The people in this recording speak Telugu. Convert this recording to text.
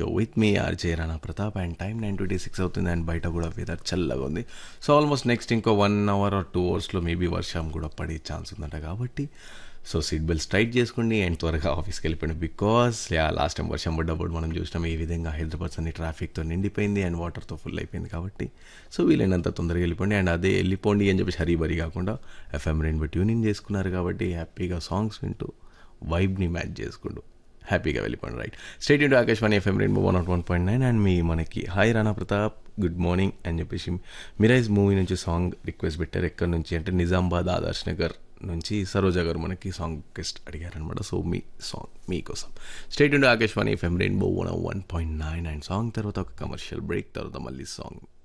show with me RJ Rana Pratap and time nine twenty six అవుతుంది అండ్ బయట కూడా వెదర్ చల్లగా ఉంది సో ఆల్మోస్ట్ నెక్స్ట్ ఇంకో వన్ అవర్ ఆర్ టూ అవర్స్లో మేబీ వర్షం కూడా పడే ఛాన్స్ ఉందంట కాబట్టి సో సీట్ బెల్ట్ స్ట్రైట్ చేసుకోండి అండ్ త్వరగా ఆఫీస్కి వెళ్ళిపోయింది బికాస్ యా లాస్ట్ టైం వర్షం పడ్డప్పుడు మనం చూసినాం ఏ విధంగా హైదరాబాద్ అన్ని ట్రాఫిక్తో నిండిపోయింది అండ్ వాటర్తో ఫుల్ అయిపోయింది కాబట్టి సో వీలైనంత తొందరగా వెళ్ళిపోండి అండ్ అదే వెళ్ళిపోండి అని చెప్పేసి హరీ బరీ కాకుండా ఎఫ్ఎం రెయిన్బో ట్యూనింగ్ చేసుకున్నారు కాబట్టి హ్యాపీగా సాంగ్స్ వింటూ వైబ్ని మ్యాచ్ చేసుకుంటూ హ్యాపీగా వెళ్ళిపోండి right stay tuned to Akashvani FM rainbow one nought one point nine and మీ మనకి hi Rana Pratap good morning అని చెప్పేసి మిరైజ్ మూవీ నుంచి సాంగ్ రిక్వెస్ట్ పెట్టారు ఎక్కడి నుంచి అంటే నిజామాబాద్ ఆదర్శ్ నగర్ నుంచి సరోజ గారు మనకి సాంగ్ రిక్వెస్ట్ అడిగారనమాట సో మీ సాంగ్ మీకోసం stay tuned to Akashvani FM rainbow one one point nine and song తర్వాత ఒక కమర్షియల్ బ్రేక్ తర్వాత మళ్ళీ సాంగ్